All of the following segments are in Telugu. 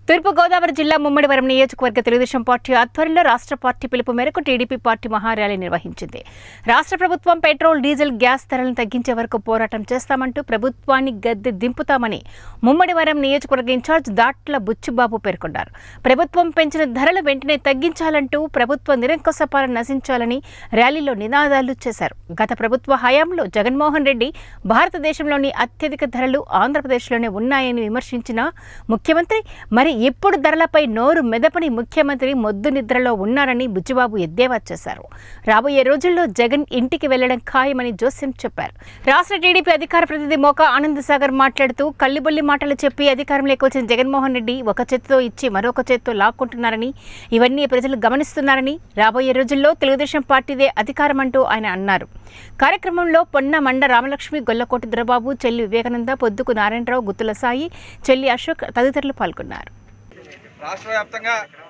తూర్పుగోదావరి జిల్లా ముమ్మడివరం నియోజకవర్గ తెలుగుదేశం పార్టీ ఆధ్వర్యంలో రాష్ట్ర పార్టీ పిలుపు మేరకు టీడీపీ పార్టీ మహార్యాలీ నిర్వహించింది రాష్ట్ర ప్రభుత్వం పెట్రోల్ డీజిల్ గ్యాస్ ధరలను తగ్గించే వరకు పోరాటం చేస్తామంటూ ప్రభుత్వాన్ని గద్దె దింపుతామని ముమ్మడివరం నియోజకవర్గ ఇన్ఛార్జ్ దాట్ల బుచ్చిబాబు పేర్కొన్నారు ప్రభుత్వం పెంచిన ధరలు వెంటనే తగ్గించాలంటూ ప్రభుత్వ నిరంకుశ పాలన నశించాలని ర్యాలీలో నినాదాలు చేశారు గత ప్రభుత్వ హయాంలో జగన్మోహన్ రెడ్డి భారతదేశంలోని అత్యధిక ధరలు ఆంధ్రప్రదేశ్లోనే ఉన్నాయని విమర్శించిన ముఖ్యమంత్రి మరి ఇప్పుడు ధరలపై నోరు మెదపని ముఖ్యమంత్రి మొద్దు నిద్రలో ఉన్నారని బుజ్జిబాబు ఎద్దేవా చేశారు రాబోయే రోజుల్లో జగన్ ఇంటికి వెళ్లడం ఖాయమని జోస్యం చెప్పారు రాష్ట్ర టీడీపీ అధికార ప్రతినిధి మోకా ఆనంద్ సాగర్ మాట్లాడుతూ కల్లిబొల్లి మాటలు చెప్పి అధికారంలోకి వచ్చిన జగన్మోహన్ రెడ్డి ఒక చేతితో ఇచ్చి మరొక చేతితో లాక్కుంటున్నారని ఇవన్నీ ప్రజలు గమనిస్తున్నారని రాబోయే రోజుల్లో తెలుగుదేశం పార్టీదే అధికారం అంటూ ఆయన అన్నారు కార్యక్రమంలో పొన్న మండ రామలక్ష్మి గొల్లకోటి దొరబాబు చెల్లి వివేకానంద పొద్దుకు నారాయణరావు గుత్తుల సాయి చెల్లి అశోక్ తదితరులు పాల్గొన్నారు రాష్ట్ర వ్యాప్తంగా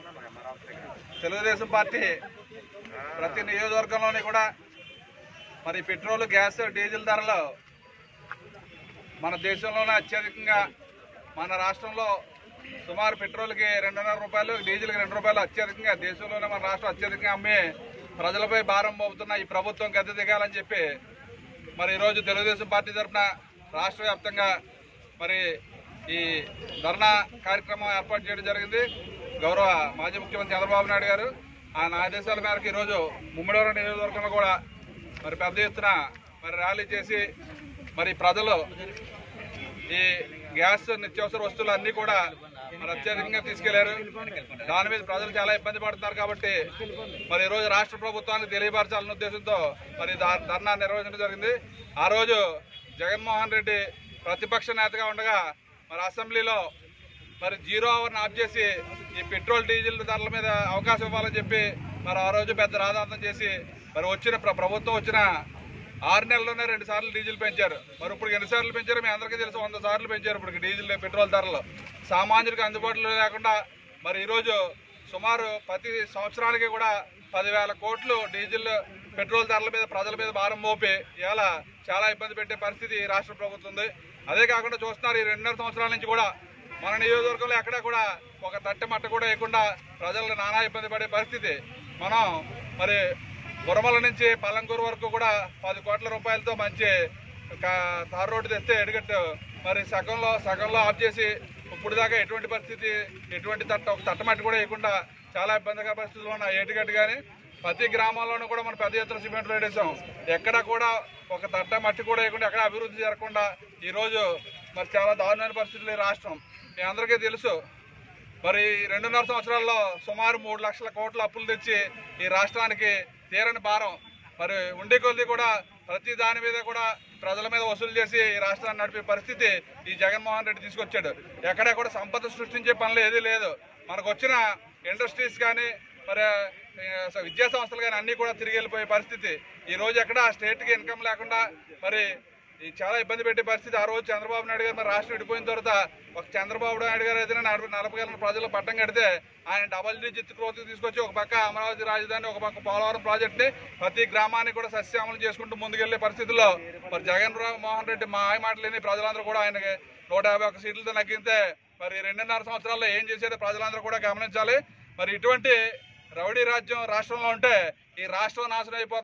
తెలుగుదేశం పార్టీ ప్రతి నియోజకవర్గంలోని కూడా మరి పెట్రోల్ గ్యాస్ డీజిల్ ధరలు మన దేశంలోనే అత్యధికంగా మన రాష్ట్రంలో సుమారు పెట్రోల్కి రెండున్నర రూపాయలు డీజిల్కి రెండు రూపాయలు అత్యధికంగా దేశంలోనే మన రాష్ట్రం అత్యధికంగా అమ్మి ప్రజలపై భారం మోపుతున్న ఈ ప్రభుత్వం గద్దె దిగాలని చెప్పి మరి ఈరోజు తెలుగుదేశం పార్టీ తరఫున రాష్ట్ర వ్యాప్తంగా మరి ఈ ధర్నా కార్యక్రమం ఏర్పాటు చేయడం జరిగింది గౌరవ మాజీ ముఖ్యమంత్రి చంద్రబాబు నాయుడు గారు ఆయన ఆదేశాల మేరకు ఈరోజు ముమ్మడివరం నియోజకవర్గంలో కూడా మరి పెద్ద ఎత్తున మరి ర్యాలీ చేసి మరి ప్రజలు ఈ గ్యాస్ నిత్యావసర వస్తువులు అన్ని కూడా మరి అత్యధికంగా తీసుకెళ్లారు దాని మీద ప్రజలు చాలా ఇబ్బంది పడుతున్నారు కాబట్టి మరి ఈ రోజు రాష్ట్ర ప్రభుత్వానికి తెలియపరచాలన్న ఉద్దేశంతో మరి ధ- ధర్నా నిర్వహించడం జరిగింది ఆ రోజు జగన్మోహన్ రెడ్డి ప్రతిపక్ష నేతగా ఉండగా మరి అసెంబ్లీలో మరి జీరో అవర్ని ఆఫ్ చేసి ఈ పెట్రోల్ డీజిల్ ధరల మీద అవకాశం ఇవ్వాలని చెప్పి మరి ఆ రోజు పెద్ద రాధాంతం చేసి మరి వచ్చిన ప్ర- ప్రభుత్వం వచ్చిన ఆరు నెలల్లోనే రెండు సార్లు డీజిల్ పెంచారు మరి ఇప్పుడు ఎన్ని సార్లు పెంచారు మీ అందరికీ తెలుసు వంద సార్లు పెంచారు ఇప్పుడు డీజిల్ పెట్రోల్ ధరలు సామాన్యుడికి అందుబాటులో లేకుండా మరి ఈరోజు సుమారు ప్రతి సంవత్సరానికి కూడా పదివేల కోట్లు డీజిల్ పెట్రోల్ ధరల మీద ప్రజల మీద భారం మోపి ఇలా చాలా ఇబ్బంది పెట్టే పరిస్థితి ఈ రాష్ట్ర ప్రభుత్వం ఉంది అదే కాకుండా చూస్తున్నారు ఈ రెండున్నర సంవత్సరాల నుంచి కూడా మన నియోజకవర్గంలో ఎక్కడా కూడా ఒక తట్టె మట్ట కూడా వేయకుండా ప్రజలు నానా ఇబ్బంది పడే పరిస్థితి మనం మరి గురమల నుంచి పల్లంకూరు వరకు కూడా పది కోట్ల రూపాయలతో మంచి కా- తార్ రోడ్డు తెస్తే ఎడుగట్టు మరి సగంలో సగంలో ఆఫ్ చేసి ఇప్పుడు దాకా ఎటువంటి పరిస్థితి ఎటువంటి తట్ట ఒక తట్టమట్టి కూడా వేయకుండా చాలా ఇబ్బందిగా పరిస్థితులు ఉన్నాయి ఏటిగట్టు కానీ ప్రతి గ్రామాల్లోనూ కూడా మనం పెద్ద ఎత్తున సిమెంట్ రోడ్ వేసాం ఎక్కడ కూడా ఒక తట్ట మట్టి కూడా వేయకుండా ఎక్కడ అభివృద్ధి జరగకుండా ఈరోజు మరి చాలా దారుణమైన పరిస్థితులు ఈ రాష్ట్రం మీ అందరికీ తెలుసు మరి రెండున్నర సంవత్సరాల్లో సుమారు మూడు లక్షల కోట్ల అప్పులు తెచ్చి ఈ రాష్ట్రానికి తీరని భారం మరి ఉండే కొద్ది కూడా ప్రతి దాని మీద కూడా ప్రజల మీద వసూలు చేసి ఈ రాష్ట్రాన్ని నడిపే పరిస్థితి ఈ జగన్మోహన్ రెడ్డి తీసుకొచ్చాడు ఎక్కడ కూడా సంపద సృష్టించే పనులు ఏదీ లేదు మనకు వచ్చిన ఇండస్ట్రీస్ కానీ మరి ఆ, విద్యా సంస్థలు కానీ అన్నీ కూడా తిరిగి వెళ్ళిపోయే పరిస్థితి ఈ రోజు ఎక్కడ స్టేట్కి ఇన్కమ్ లేకుండా మరి ఈ చాలా ఇబ్బంది పెట్టే పరిస్థితి ఆ రోజు చంద్రబాబు నాయుడు గారు మరి రాష్ట్రం విడిపోయిన తర్వాత ఒక చంద్రబాబు నాయుడు గారు అయితే నలభై నలభై ప్రజలు పట్టం కడితే ఆయన డబల్ డిజిట్ గ్రోత్ తీసుకొచ్చి ఒక పక్క అమరావతి రాజధాని ఒక పక్క పోలవరం ప్రాజెక్ట్ ని ప్రతి గ్రామాన్ని కూడా సస్యామలం చేసుకుంటూ ముందుకెళ్లే పరిస్థితుల్లో మరి జగన్ రావు మోహన్ రెడ్డి మా ఆయ మాటలేని ప్రజలందరూ కూడా ఆయనకి నూట యాభై ఒక్క సీట్లతో నగ్గితే మరి రెండున్నర సంవత్సరాల్లో ఏం చేసేదో ప్రజలందరూ కూడా గమనించాలి మరి ఇటువంటి రౌడీ రాజ్యం రాష్ట్రంలో ఉంటే ఈ రాష్ట్రం నాశనం అయిపోతుంది